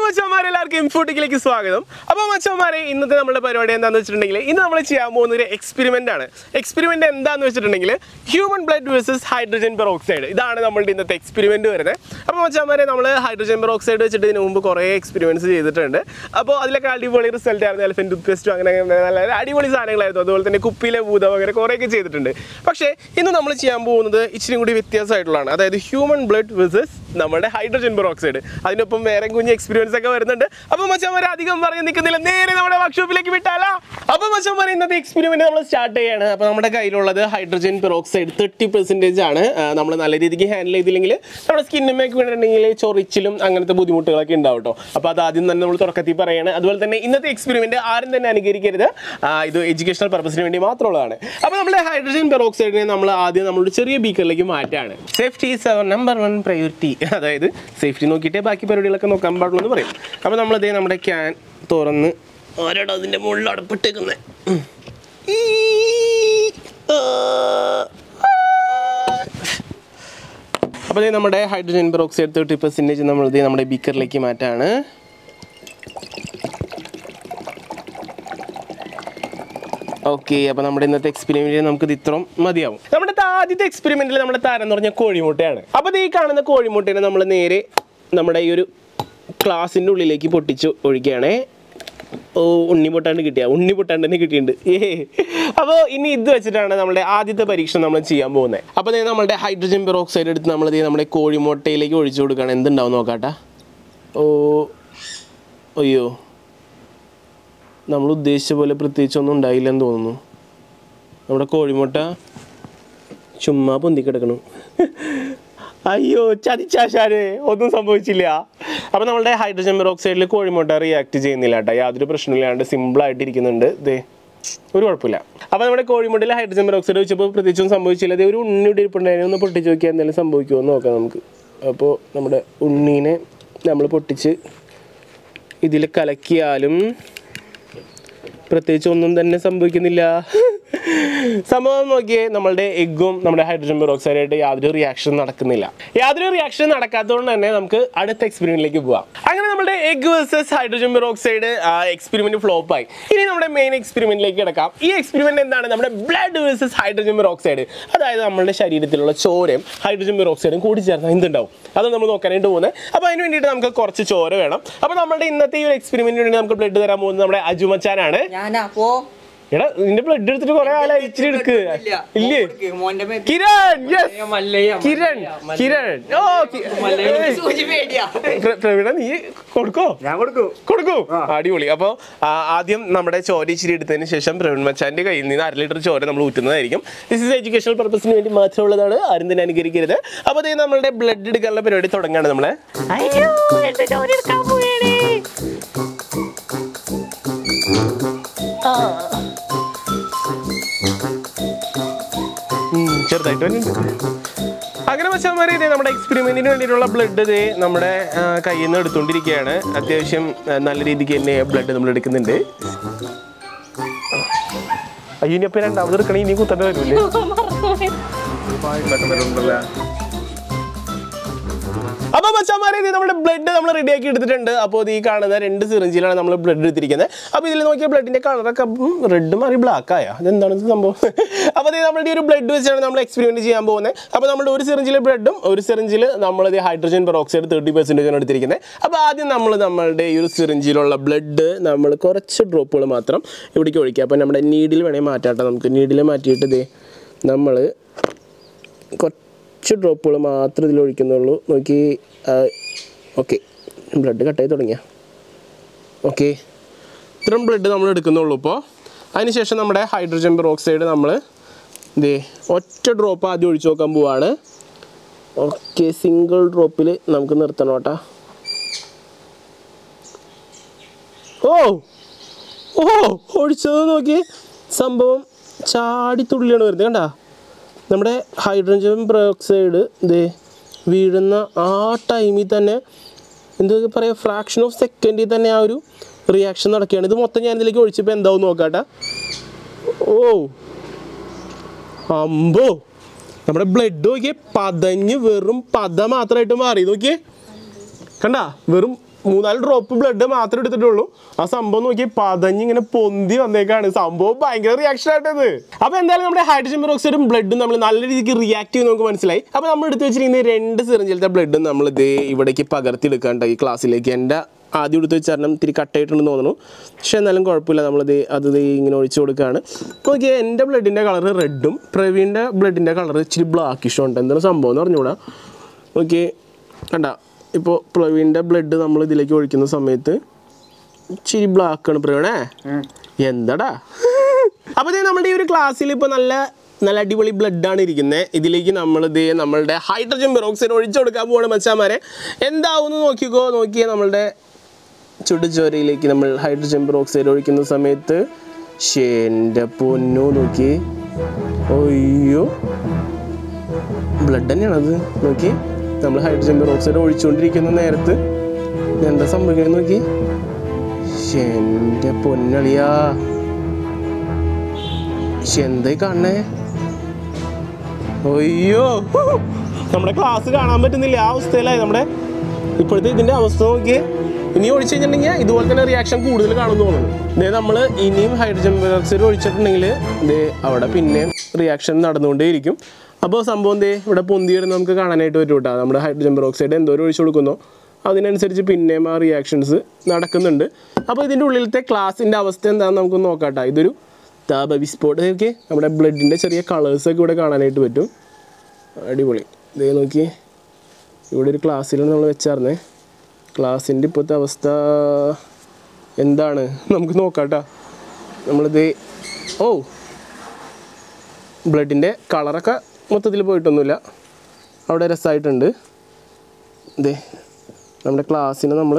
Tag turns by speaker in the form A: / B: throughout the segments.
A: മച്ചന്മാരെ എല്ലാവർക്കും ഇൻഫോട്ടിക്കിലേക്ക് സ്വാഗതം അപ്പോൾ മച്ചന്മാരെ ഇന്നത്തെ നമ്മുടെ പരിപാടി എന്താണെന്ന് വെച്ചിട്ടുണ്ടെങ്കിൽ ഇന്ന് നമ്മൾ ചെയ്യാൻ പോകുന്ന ഒരു എക്സ്പെരിമെൻ്റ് ആണ് എക്സ്പെരിമെൻ്റ് എന്താണെന്ന് വെച്ചിട്ടുണ്ടെങ്കിൽ human blood versus hydrogen peroxide ഇതാണ് നമ്മളുടെ ഇന്നത്തെ എക്സ്പെരിമെൻ്റ് വരുന്നത് അപ്പോൾ മച്ചന്മാരെ നമ്മൾ ഹൈഡ്രജൻ പെറോക്സൈഡ് വെച്ചിട്ട് ഇതിന് മുമ്പ് കുറേ എക്സ്പെരിമെൻറ്റ്സ് ചെയ്തിട്ടുണ്ട് അപ്പോൾ അതിലൊക്കെ അടിപൊളി റിസൾട്ട് ആയിരുന്നു എലഫൻറ്റ് ടൂത്ത് പേസ്റ്റും അങ്ങനെ അങ്ങനെ നല്ല നല്ല അടിപൊളി സാധനങ്ങളായിരുന്നു അതുപോലെ തന്നെ കുപ്പിയിലെ ഭൂതം അങ്ങനെ കുറേയൊക്കെ ചെയ്തിട്ടുണ്ട് പക്ഷേ ഇന്ന് നമ്മൾ ചെയ്യാൻ പോകുന്നത് ഇച്ചിരി കൂടി വ്യത്യാസമായിട്ടുള്ളതാണ് അതായത് ഹ്യൂമൻ ബ്ലഡ് വേഴ്സസ് നമ്മുടെ ഹൈഡ്രജൻ പെറോക്സൈഡ് അതിനൊപ്പം വേറെ കുഞ്ഞ് എക്സ്പീരിയൻസ് ഒക്കെ വരുന്നുണ്ട് അപ്പൊ മച്ചന്മാരെ അധികം പറയാൻ നിൽക്കുന്നില്ല നേരെ നമ്മുടെ വർക്ക്ഷോപ്പിലേക്ക് വിട്ടാലോ അപ്പൊ മച്ചന്മാരെ ഇന്നത്തെ എക്സ്പെരിമെന്റ് നമ്മൾ സ്റ്റാർട്ട് ചെയ്യാണ് അപ്പൊ നമ്മുടെ കയ്യിലുള്ളത് ഹൈഡ്രജൻ പെറോക്സൈഡ് തേർട്ടി പെർസെന്റേജ് ആണ് നമ്മൾ നല്ല രീതിക്ക് ഹാൻഡിൽ ചെയ്തില്ലെങ്കിൽ നമ്മുടെ സ്കിന്നിമേക്ക് വീണിട്ടുണ്ടെങ്കിൽ ചൊറിച്ചിലും അങ്ങനത്തെ ബുദ്ധിമുട്ടുകളൊക്കെ ഉണ്ടാവും കേട്ടോ അപ്പൊ അത് ആദ്യം തന്നെ നമ്മൾ തുടക്കത്തിൽ പറയാണ് അതുപോലെ തന്നെ ഇന്നത്തെ എക്സ്പെരിമെന്റ് ആരും തന്നെ അനുകരിക്കരുത് ആ, ഇത് എഡ്യൂക്കേഷണൽ പർപ്പസിന് വേണ്ടി മാത്രമുള്ളതാണ് അപ്പൊ നമ്മുടെ ഹൈഡ്രജൻ പെറോക്സൈഡിനെ നമ്മൾ ആദ്യം നമ്മുടെ ചെറിയ ബീക്കറിലേക്ക് മാറ്റാണ് safety is our number one priority അതായത് സേഫ്റ്റി നോക്കിയിട്ടേ ബാക്കി പരിപാടികളൊക്കെ നോക്കാൻ പാടുള്ളൂ എന്ന് പറയും അപ്പോൾ നമ്മളതേ നമ്മുടെ ക്യാൻ തുറന്ന് ഓരോടോ അതിൻ്റെ മുകളിൽ അടപ്പിട്ടേക്കുന്നത് അപ്പോൾ ദേ നമ്മുടെ ഹൈഡ്രജൻ പെറോക്സൈഡ് തേർട്ടി പെർസെൻറ്റേജ് നമ്മൾ ദേ നമ്മുടെ ബീക്കറിലേക്ക് മാറ്റാണ് ഓക്കെ അപ്പോൾ നമ്മുടെ ഇന്നത്തെ എക്സ്പെരിമെന്റിൽ നമുക്ക് ഇത് ഇത്രയും മതിയാവും നമ്മുടെ ആദ്യത്തെ എക്സ്പെരിമെന്റിൽ നമ്മുടെ താരം എന്ന് പറഞ്ഞ കോഴിമുട്ടയാണ് അപ്പോൾ ഈ കാണുന്ന കോഴിമുട്ടേനെ നമ്മൾ നേരെ നമ്മുടെ ഈ ഒരു ക്ലാസിൻ്റെ ഉള്ളിലേക്ക് പൊട്ടിച്ച് ഒഴിക്കുകയാണേ ഓ ഉണ്ണി പൊട്ടാണ്ട് കിട്ടിയ ഉണ്ണി പൊട്ടാണ്ട് തന്നെ കിട്ടിയിട്ടുണ്ട് ഏ അപ്പോൾ ഇനി ഇത് വെച്ചിട്ടാണ് നമ്മുടെ ആദ്യത്തെ പരീക്ഷ നമ്മൾ ചെയ്യാൻ പോകുന്നത് അപ്പോൾ ദേ നമ്മുടെ ഹൈഡ്രജൻ പെറോക്സൈഡ് എടുത്ത് നമ്മൾ ദേ നമ്മുടെ കോഴിമുട്ടയിലേക്ക് ഒഴിച്ചു കൊടുക്കുകയാണ് എന്തുണ്ടാവും നോക്കാട്ടാ ഓ അയ്യോ നമ്മൾ ഉദ്ദേശിച്ച പോലെ പ്രത്യേകിച്ചൊന്നും ഉണ്ടായില്ലെന്ന് തോന്നുന്നു നമ്മുടെ കോഴിമുട്ട ചുമ്മാ പൊന്തി കിടക്കണു അയ്യോ ചതിച്ചാശാരെ ഒന്നും സംഭവിച്ചില്ല അപ്പോൾ നമ്മുടെ ഹൈഡ്രജൻ പെറോക്സൈഡിൽ കോഴിമുട്ട റിയാക്ട് ചെയ്യുന്നില്ല കേട്ടോ യാതൊരു പ്രശ്നമില്ലാണ്ട് സിമ്പിളായിട്ട് ഇരിക്കുന്നുണ്ട് ദേ ഒരു കുഴപ്പമില്ല അപ്പോൾ നമ്മുടെ കോഴിമുട്ടയിൽ ഹൈഡ്രജൻ പെറോക്സൈഡ് വെച്ചപ്പോൾ പ്രത്യേകിച്ചൊന്നും സംഭവിച്ചില്ല ദേ ഒരു ഉണ്ണിയുടെ ഇരിപ്പുണ്ടായിരുന്നു ഒന്ന് പൊട്ടിച്ച് നോക്കിയാൽ എന്തെങ്കിലും സംഭവിക്കുമോ എന്ന് നോക്കാം നമുക്ക് അപ്പോൾ നമ്മുടെ ഉണ്ണീനെ നമ്മൾ പൊട്ടിച്ച് ഇതിൽ കലക്കിയാലും പ്രത്യേകിച്ച് ഒന്നും തന്നെ സംഭവിക്കുന്നില്ല സംഭവം നോക്കിയേ നമ്മളുടെ എഗ്ഗും നമ്മുടെ ഹൈഡ്രജൻ പെറോക്സൈഡായിട്ട് യാതൊരു റിയാക്ഷൻ നടക്കുന്നില്ല യാതൊരു റിയാക്ഷൻ നടക്കാത്തതുകൊണ്ട് തന്നെ നമുക്ക് അടുത്ത എക്സ്പെരിമെന്റിലേക്ക് പോവാം അങ്ങനെ നമ്മുടെ egg versus hydrogen peroxide experiment flop ആയി ഇനി നമ്മുടെ മെയിൻ എക്സ്പെരിമെന്റിലേക്ക് കിടക്കാം ഈ എക്സ്പെരിമെന്റ് എന്താണ് നമ്മുടെ ബ്ലഡ് വേഴ്സസ് ഹൈഡ്രജൻ പെറോക്സൈഡ് അതായത് നമ്മുടെ ശരീരത്തിലുള്ള ചോരയും ഹൈഡ്രജൻ പെറോക്സൈഡും കൂടി ചേർന്നാൽ എന്തുണ്ടാവും അത് നമ്മൾ നോക്കാനായിട്ട് പോകുന്നത് അപ്പോൾ അതിന് വേണ്ടിയിട്ട് നമുക്ക് കുറച്ച് ചോര വേണം അപ്പോൾ നമ്മുടെ ഇന്നത്തെ ഈ ഒരു എക്സ്പെരിമെന്റിന് വേണ്ടി നമുക്ക് ബ്ലഡ് തരാൻ പോകുന്നത് നമ്മുടെ അജുമച്ചാനാണ്
B: ഞാനാ പോ
A: എടാ നിന്റെ ബ്ലഡ് എടുത്തിട്ട് കുറെ ആളായി ഇച്ചിരി എടുക്ക്
B: ഇല്ല.
A: ഇല്ലേ
B: കൊടുക്ക്. മോന്റെ മേത്ത്
A: കിരൺ യെസ്
B: മല്ലയ്യ,
A: കിരൺ
B: മല്ലയ്യ,
A: കിരൺ ഓ കി-
B: മല്ലയ്യ. സൂചി പേടിയാ.
A: പ്ര- പ്രവീണ നീ കൊടുക്കോ
B: ഞാൻ കൊടുക്കൂ
A: കൊടുക്കൂ അടിപൊളി അപ്പോൾ ആദ്യം നമ്മുടെ ചോര ഇച്ചിരി എടുത്തതിന് ശേഷം പ്രവീൺ മച്ചാന്റെ കയ്യിൽ നിന്ന് അര ലിറ്റർ ചോര നമ്മൾ ഊറ്റുന്നതായിരിക്കും ദിസ് ഇസ് എഡ്യൂക്കേഷണൽ പർപ്പസിന് വേണ്ടി മാത്രമുള്ളതാണ് ആരും തന്നെ അനുകരിക്കരുത് അപ്പോൾ അതേ നമ്മളുടെ ബ്ലഡ് എടുക്കാനുള്ള പരിപാടി തുടങ്ങാണ് നമ്മളെ അയ്യോ എന്റെ ചോര എടുക്കാൻ പോയേ ചെറുതായിട്ട് വരുന്നുണ്ട് അങ്ങനെ മച്ചാന്മാരെ ഇതേ നമ്മുടെ എക്സ്പെരിമെന്റിന് വേണ്ടിയിട്ടുള്ള ബ്ലഡ് ഇതേ നമ്മുടെ ആ, കയ്യിൽ നിന്ന് എടുത്തുകൊണ്ടിരിക്കുകയാണ് അത്യാവശ്യം ആ, നല്ല രീതിക്ക് തന്നെ ബ്ലഡ് നമ്മൾ എടുക്കുന്നുണ്ട് അയ്യോ ഇനി അപ്പൊ രണ്ടാമത് എടുക്കണേ ഇനി കുത്തണ്ട വരൂലേ അപ്പൊ മച്ചാമാരെ ഇത് നമ്മുടെ ബ്ലഡ് നമ്മൾ റെഡിയാക്കി എടുത്തിട്ടുണ്ട് അപ്പോൾ ഇത് ഈ കാണുന്ന രണ്ട് സിറിഞ്ചിലാണ് നമ്മൾ ബ്ലഡ് എടുത്തിരിക്കുന്നത് അപ്പോൾ ഇതിൽ നോക്കിയ ബ്ലഡിന്റെ കളറൊക്കെ റെഡ് മാറി ബ്ലാക്ക് ആയ അതെന്താണ് ഇത് സംഭവം അപ്പോൾ ഇത് നമ്മുടെ ഈ ഒരു ബ്ലഡ് വെച്ചാണ് നമ്മൾ എക്സ്പെരിമെന്റ് ചെയ്യാൻ പോകുന്നത് അപ്പോൾ നമ്മുടെ ഒരു സിറിഞ്ചിൽ ബ്ലഡും ഒരു സിറിഞ്ചിൽ നമ്മളിത് ഹൈഡ്രജൻ പെറോക്സൈഡ് തേർട്ടി പെർസെൻറ്റേജ് ആണ് എടുത്തിരിക്കുന്നത് അപ്പോൾ ആദ്യം നമ്മൾ നമ്മളുടെ ഈ ഒരു സിറിഞ്ചിലുള്ള ബ്ലഡ് നമ്മൾ കുറച്ച് ഡ്രോപ്പുകൾ മാത്രം ഇവിടേക്ക് ഒഴിക്കുക അപ്പോൾ നമ്മുടെ നീഡിൽ വേണേൽ മാറ്റാട്ടെ നമുക്ക് നീഡിൽ മാറ്റിയിട്ട് ഇതേ നമ്മൾ കുറച്ച് ഡ്രോപ്പുകൾ മാത്രം ഇതിൽ ഒഴിക്കുന്നുള്ളൂ നോക്കി ഓക്കെ ബ്ലഡ് കട്ടായി തുടങ്ങിയ ഓക്കെ ഇത്രയും ബ്ലഡ് നമ്മൾ എടുക്കുന്നുള്ളൂ ഇപ്പോൾ അതിനുശേഷം നമ്മുടെ ഹൈഡ്രജൻ പെറോക്സൈഡ് നമ്മൾ ഇതേ ഒറ്റ ഡ്രോപ്പ് ആദ്യം ഒഴിച്ചു നോക്കാൻ പോവാണ് ഓക്കെ സിംഗിൾ ഡ്രോപ്പിൽ നമുക്ക് നിർത്തണം കേട്ടാ ഓ ഓ ഒഴിച്ചത് നോക്കി സംഭവം ചാടി തുള്ളിയാണ് വരുന്നത് കണ്ടാ നമ്മുടെ ഹൈഡ്രജൻ പെറോക്സൈഡ് ഇതേ വീഴുന്ന ആ ടൈമിൽ തന്നെ എന്താ പറയുക ഫ്രാക്ഷൻ ഓഫ് സെക്കൻഡിൽ തന്നെ ആ ഒരു റിയാക്ഷൻ നടക്കുകയാണ് ഇത് മൊത്തം ഞാൻ ഇതിലേക്ക് ഒഴിച്ചപ്പോൾ എന്താവും നോക്കാട്ടെ ഓ അമ്പോ നമ്മുടെ ബ്ലഡ് നോക്കിയേ പതഞ്ഞ് വെറും പത മാത്രമായിട്ട് മാറി നോക്കിയേ കണ്ട വെറും മൂന്നാല് ഡ്രോപ്പ് ബ്ലഡ് മാത്രമേ എടുത്തിട്ടുള്ളൂ ആ സംഭവം നോക്കി പതഞ്ഞിങ്ങനെ പൊന്തി വന്നേക്കാണ് സംഭവം ഭയങ്കര റിയാക്ഷൻ ആയിട്ടത് അപ്പൊ എന്തായാലും നമ്മുടെ ഹൈഡ്രജൻ പെറോക്സൈഡും ബ്ലഡും നമ്മൾ നല്ല രീതിക്ക് റിയാക്ട് ചെയ്ത് നമുക്ക് മനസ്സിലായി അപ്പൊ നമ്മൾ എടുത്ത് വെച്ചിരിക്കുന്ന ഈ രണ്ട് സിറിഞ്ചിലത്തെ ബ്ലഡും നമ്മൾ ഇതേ ഇവിടേക്ക് പകർത്തിയെടുക്കാണ്ട് ഈ ക്ലാസ്സിലേക്ക് എൻ്റെ ആദ്യം എടുത്ത് വെച്ചാരണം ഇത്തിരി കട്ടായിട്ടുണ്ടെന്ന് തോന്നുന്നു പക്ഷെ എന്നാലും കുഴപ്പമില്ല നമ്മളിത് അത് ദേ ഇങ്ങനെ ഒഴിച്ചു കൊടുക്കുകയാണ് നോക്കിയാൽ എൻ്റെ ബ്ലഡിൻ്റെ കളർ റെഡും പ്രവീണിൻ്റെ ബ്ലഡിൻ്റെ കളർ ഇച്ചിരി ബ്ലാക്കിഷും ഉണ്ട് എന്താണ് സംഭവം എന്ന് പറഞ്ഞുകൂടാ ഓക്കെ കണ്ട ഇപ്പോൾ പ്രവീണിൻ്റെ ബ്ലഡ് നമ്മൾ ഇതിലേക്ക് ഒഴിക്കുന്ന സമയത്ത് ഇച്ചിരി ബ്ലാക്ക് ആണ് പ്രവീണേ എന്താടാ അപ്പോൾ ഇത് നമ്മുടെ ഈ ഒരു ക്ലാസ്സിൽ ഇപ്പോൾ നല്ല നല്ല അടിപൊളി ബ്ലഡാണ് ഇരിക്കുന്നത് ഇതിലേക്ക് നമ്മൾ ഇത് നമ്മളുടെ ഹൈഡ്രജൻ പെറോക്സൈഡ് ഒഴിച്ചു കൊടുക്കാൻ പോവാണ് മച്ചാമാരെ എന്താവുമെന്ന് നോക്കിക്കോ നോക്കിയേ നമ്മളുടെ ചുടുചോരയിലേക്ക് നമ്മൾ ഹൈഡ്രജൻ പെറോക്സൈഡ് ഒഴിക്കുന്ന സമയത്ത് ശ്ശേ, എൻ്റെ പൊന്നു നോക്കി അയ്യോ ബ്ലഡ് തന്നെയാണത് നോക്കി നമ്മൾ ഹൈഡ്രജൻ പെറോക്സൈഡ് ഒഴിച്ചുകൊണ്ടിരിക്കുന്ന നേരത്ത് എന്താ സംഭവിക്കുന്നത് നോക്കി ശ്ശേ, എൻ്റെ പൊന്നളിയാ ശ്ശേ, എന്തായി കാണണേ അയ്യോ നമ്മുടെ ക്ലാസ് കാണാൻ പറ്റുന്നില്ല ആ അവസ്ഥയിലായി നമ്മുടെ ഇപ്പോഴത്തെ ഇതിന്റെ അവസ്ഥ നോക്കിയേ ഇനി ഒഴിച്ചു കഴിഞ്ഞിട്ടുണ്ടെങ്കിൽ ഇതുപോലെ തന്നെ റിയാക്ഷൻ കൂടുതൽ കാണുന്നു തോന്നുന്നു ഇതേ നമ്മൾ ഇനിയും ഹൈഡ്രജൻ പെറോക്സൈഡ് ഒഴിച്ചിട്ടുണ്ടെങ്കിൽ ഇതേ അവിടെ പിന്നെയും റിയാക്ഷൻ നടന്നുകൊണ്ടേയിരിക്കും അപ്പോൾ സംഭവം ദേ ഇവിടെ പൊന്തി വരുന്ന നമുക്ക് കാണാനായിട്ട് പറ്റും കേട്ടോ നമ്മുടെ ഹൈഡ്രജൻ പെറോക്സൈഡ് എന്തോരം ഒഴിച്ചു കൊടുക്കുന്നോ അതിനനുസരിച്ച് പിന്നെയും ആ റിയാക്ഷൻസ് നടക്കുന്നുണ്ട് അപ്പോൾ ഇതിൻ്റെ ഉള്ളിലത്തെ ക്ലാസിൻ്റെ അവസ്ഥ എന്താണെന്ന് നമുക്ക് നോക്കാം കേട്ടോ ഇതൊരു താപ വിസ്ഫോടനം ഒക്കെ നമ്മുടെ ബ്ലഡിൻ്റെ ചെറിയ കളേഴ്സൊക്കെ ഇവിടെ കാണാനായിട്ട് പറ്റും അടിപൊളി ഇതേ നോക്കി ഇവിടെ ഒരു ക്ലാസ്സിലാണ് നമ്മൾ വെച്ചായിരുന്നേ ക്ലാസ്സിൻ്റെ ഇപ്പോഴത്തെ അവസ്ഥ എന്താണ് നമുക്ക് നോക്കാം കേട്ടോ നമ്മളിത് ഓ ബ്ലഡിൻ്റെ കളറൊക്കെ മൊത്തത്തിൽ പോയിട്ടൊന്നുമില്ല അവിടെ രസമായിട്ടുണ്ട് ഇതേ നമ്മുടെ ക്ലാസ്സിനെ നമ്മൾ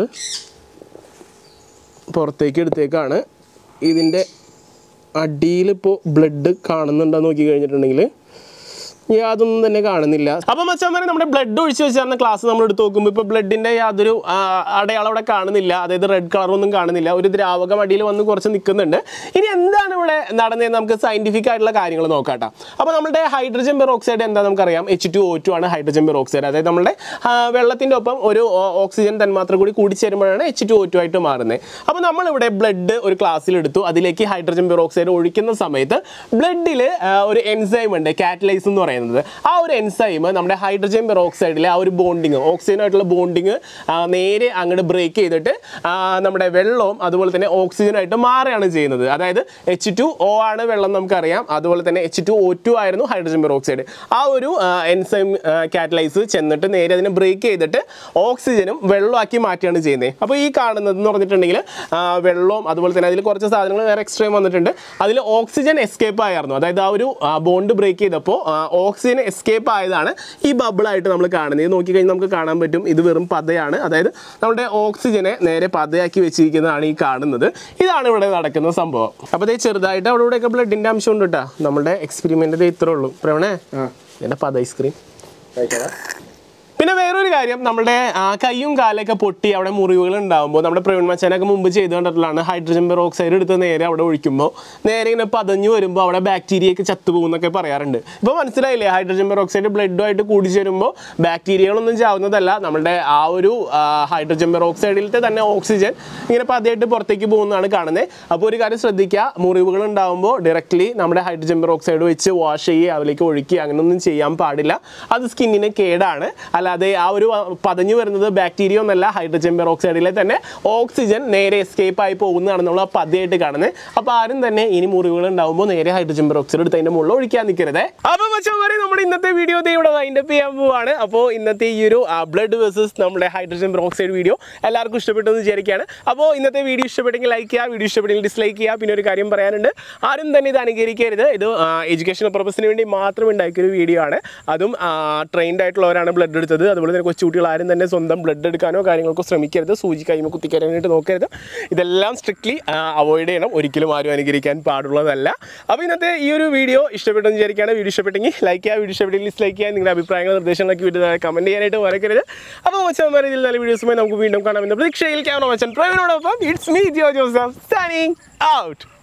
A: പുറത്തേക്ക് എടുത്തേക്കാണ് ഇതിൻ്റെ അടിയിലിപ്പോൾ ബ്ലഡ് കാണുന്നുണ്ടോ നോക്കി കഴിഞ്ഞിട്ടുണ്ടെങ്കിൽ യാതൊന്നും തന്നെ കാണുന്നില്ല അപ്പം മച്ചാൻ നമ്മുടെ ബ്ലഡ് ഒഴിച്ച് വെച്ചായിരുന്ന ക്ലാസ് നമ്മൾ എടുത്ത് നോക്കുമ്പോൾ ഇപ്പോൾ ബ്ലഡിൻ്റെ യാതൊരു ആ, അടയാളം അവിടെ കാണുന്നില്ല അതായത് റെഡ് കളറൊന്നും കാണുന്നില്ല ഒരു ദ്രാവകം അടിയിൽ വന്ന് കുറച്ച് നിൽക്കുന്നുണ്ട് ഇനി എന്താണ് ഇവിടെ നടന്നതെന്ന് നമുക്ക് സയന്റിഫിക് ആയിട്ടുള്ള കാര്യങ്ങൾ നോക്കാട്ടോ അപ്പോൾ നമ്മുടെ ഹൈഡ്രജൻ പെറോക്സൈഡ് എന്താ നമുക്കറിയാം എച്ച് ടു ഒ ടു ആണ് ഹൈഡ്രജൻ പെറോക്സൈഡ് അതായത് നമ്മുടെ ആ, വെള്ളത്തിൻ്റെ ഒപ്പം ഒരു ഓ- ഓക്സിജൻ തന്മാത്ര കൂടി കൂടിച്ചേരുമ്പോഴാണ് എച്ച് ടു ഒ ടു ആയിട്ട് മാറുന്നത് അപ്പോൾ നമ്മളിവിടെ ബ്ലഡ് ഒരു ക്ലാസ്സിൽ എടുത്തു അതിലേക്ക് ഹൈഡ്രജൻ പെറോക്സൈഡ് ഒഴിക്കുന്ന സമയത്ത് ബ്ലഡിൽ ഒരു എൻസൈം ഉണ്ട് കാറ്റലൈസ് എന്ന് പറയുന്നത് ആ ഒരു എൻസൈം നമ്മുടെ ഹൈഡ്രജൻ പെറോക്സൈഡിലെ ആ ഒരു ബോണ്ടിങ് ഓക്സിജനായിട്ടുള്ള ബോണ്ടിങ് നേരെ അങ്ങോട്ട് ബ്രേക്ക് ചെയ്തിട്ട് ആ, നമ്മുടെ വെള്ളവും അതുപോലെ തന്നെ ഓക്സിജനായിട്ട് മാറുകയാണ് ചെയ്യുന്നത് അതായത് എച്ച് ടു ഒ ആണ് വെള്ളം നമുക്കറിയാം അതുപോലെ തന്നെ എച്ച് ടു ഒ ടു ആയിരുന്നു ഹൈഡ്രജൻ പെറോക്സൈഡ് ആ ഒരു എൻസൈം കാറ്റലൈസ് ചെന്നിട്ട് നേരെ അതിനെ ബ്രേക്ക് ചെയ്തിട്ട് ഓക്സിജനും വെള്ളമാക്കി മാറ്റുകയാണ് ചെയ്യുന്നത് അപ്പോൾ ഈ കാണുന്നത് എന്ന് പറഞ്ഞിട്ടുണ്ടെങ്കിൽ ആ, വെള്ളവും അതുപോലെ തന്നെ അതിൽ കുറച്ച് സാധനങ്ങൾ വേറെ എക്സ്ട്രീം വന്നിട്ടുണ്ട് അതിൽ ഓക്സിജൻ എസ്കേപ്പ് ആയിരുന്നു അതായത് ആ ഒരു ബോണ്ട് ബ്രേക്ക് ചെയ്തപ്പോൾ ഓക്സിജൻ എസ്കേപ്പ് ആയതാണ് ഈ ബബിളായിട്ട് നമ്മൾ കാണുന്നത് ഇത് നോക്കിക്കഴിഞ്ഞാൽ നമുക്ക് കാണാൻ പറ്റും ഇത് വെറും പതയാണ് അതായത് നമ്മുടെ ഓക്സിജനെ നേരെ പതയാക്കി വെച്ചിരിക്കുന്നതാണ് ഈ കാണുന്നത് ഇതാണ് ഇവിടെ നടക്കുന്ന സംഭവം അപ്പോൾ ഇത് ചെറുതായിട്ട് അവിടെ ഇവിടെയൊക്കെ ബ്ലഡിൻ്റെ അംശം ഉണ്ട് കേട്ടോ നമ്മുടെ എക്സ്പെരിമെൻ്റ് ഇത്രേ ഉള്ളൂ പ്രവണേ എൻ്റെ പത ഐസ്ക്രീം പിന്നെ വേറൊരു കാര്യം നമ്മുടെ ആ, കൈയും കാലൊക്കെ പൊട്ടി അവിടെ മുറിവുകൾ ഉണ്ടാകുമ്പോൾ നമ്മുടെ പ്രവീൺ മച്ചാനൊക്കെ മുമ്പ് ചെയ്ത് കണ്ടിട്ടുള്ളതാണ് ഹൈഡ്രജൻ പെറോക്സൈഡ് എടുത്ത് നേരെ അവിടെ ഒഴിക്കുമ്പോൾ നേരെ ഇങ്ങനെ പതഞ്ഞു വരുമ്പോൾ അവിടെ ബാക്ടീരിയ ഒക്കെ ചത്തുപോകുന്നൊക്കെ പറയാറുണ്ട് ഇപ്പോൾ മനസ്സിലായില്ലേ ഹൈഡ്രജൻ പെറോക്സൈഡ് ബ്ലഡുമായിട്ട് കൂടിച്ചേരുമ്പോൾ ബാക്ടീരിയകളൊന്നും ചാവുന്നതല്ല നമ്മുടെ ആ ഒരു ആ, ഹൈഡ്രജൻ പെറോക്സൈഡിലത്തെ തന്നെ ഓക്സിജൻ ഇങ്ങനെ പതയായിട്ട് പുറത്തേക്ക് പോകുന്നതാണ് കാണുന്നത് അപ്പോൾ ഒരു കാര്യം ശ്രദ്ധിക്കുക മുറിവുകൾ ഉണ്ടാകുമ്പോൾ ഡയറക്റ്റ്ലി നമ്മുടെ ഹൈഡ്രജൻ പെറോക്സൈഡ് വെച്ച് വാഷ് ചെയ്യുക അതിലേക്ക് ഒഴിക്കുക അങ്ങനെയൊന്നും ചെയ്യാൻ പാടില്ല അത് സ്കിന്നിന് കേടാണ് അല്ലാതെ ആ ഒരു ആ, പതഞ്ഞു വരുന്നത് ബാക്ടീരിയ ഒന്നല്ല ഹൈഡ്രജൻ പെറോക്സൈഡിലെ തന്നെ ഓക്സിജൻ നേരെ എസ്കേപ്പ് ആയി പോകുന്നതാണ് നമ്മൾ ആ പതയായിട്ട് കാണുന്നത് അപ്പോൾ ആരും തന്നെ ഇനി മുറിവുകൾ ഉണ്ടാകുമ്പോൾ നേരെ ഹൈഡ്രജൻ പെറോക്സൈഡ് എടുത്ത് അതിന്റെ മുകളിൽ ഒഴിക്കാൻ നിൽക്കരുത് അപ്പോൾ മച്ചന്മാരെ നമ്മുടെ ഇന്നത്തെ വീഡിയോ ദേ ഇവിടെ വൈൻഡപ്പ് ചെയ്യാൻ പോവാണ് അപ്പോൾ ഇന്നത്തെ ഈ ഒരു ബ്ലഡ് വേഴ്സസ് നമ്മുടെ ഹൈഡ്രജൻ പെറോക്സൈഡ് വീഡിയോ എല്ലാവർക്കും ഇഷ്ടപ്പെട്ടു എന്ന് വിചാരിക്കുകയാണ് അപ്പോൾ ഇന്നത്തെ വീഡിയോ ഇഷ്ടപ്പെട്ടെങ്കിൽ ലൈക്ക് ചെയ്യുക വീഡിയോ ഇഷ്ടപ്പെട്ടെങ്കിൽ ഡിസ്ലൈക്ക് ചെയ്യുക പിന്നെ ഒരു കാര്യം പറയാനുണ്ട് ആരും തന്നെ ഇത് അനുകരിക്കരുത് ഇത് എഡ്യൂക്കേഷണൽ പർപ്പസിന് വേണ്ടി മാത്രം ഉണ്ടാക്കിയ ഒരു വീഡിയോ ആണ് അതും ട്രെയിൻഡ് ആയിട്ടുള്ളവരാണ് ബ്ലഡ് എടുത്തത് അതുപോലെ തന്നെ കൊച്ചുകുട്ടികൾ ആരും തന്നെ സ്വന്തം ബ്ലഡ് എടുക്കാനോ കാര്യങ്ങൾക്കോ ശ്രമിക്കരുത് സൂചി കൈമ കുത്തിക്കരാനായിട്ട് നോക്കരുത് ഇതെല്ലാം സ്ട്രിക്ട്ലി അവോയ്ഡ് ചെയ്യണം ഒരിക്കലും ആരും അനുകരിക്കാൻ പാടുള്ളതല്ല അപ്പോൾ ഇന്നത്തെ ഈ ഒരു വീഡിയോ ഇഷ്ടപ്പെട്ടെന്ന് വിചാരിക്കുകയാണ് വീഡിയോ ഇഷ്ടപ്പെട്ടെങ്കിൽ ലൈക്ക് ചെയ്യുക വീഡിയോ ഇഷ്ടപ്പെട്ടെങ്കിൽ ഡിസ്ലൈക്ക് ചെയ്യുക നിങ്ങളുടെ അഭിപ്രായങ്ങൾ നിർദ്ദേശങ്ങളൊക്കെ വീഡിയോ കമൻറ്റ് ചെയ്യാനായിട്ട് മറക്കരുത് അപ്പോൾ മച്ചന്മാരെ ഇതിൽ നല്ല വീഡിയോസുമായി നമുക്ക് വീണ്ടും കാണാമെന്ന പ്രതീക്ഷയിൽ ക്യാമറ മച്ചൻ പ്രവീണോടൊപ്പം it's me Jio Joseph signing out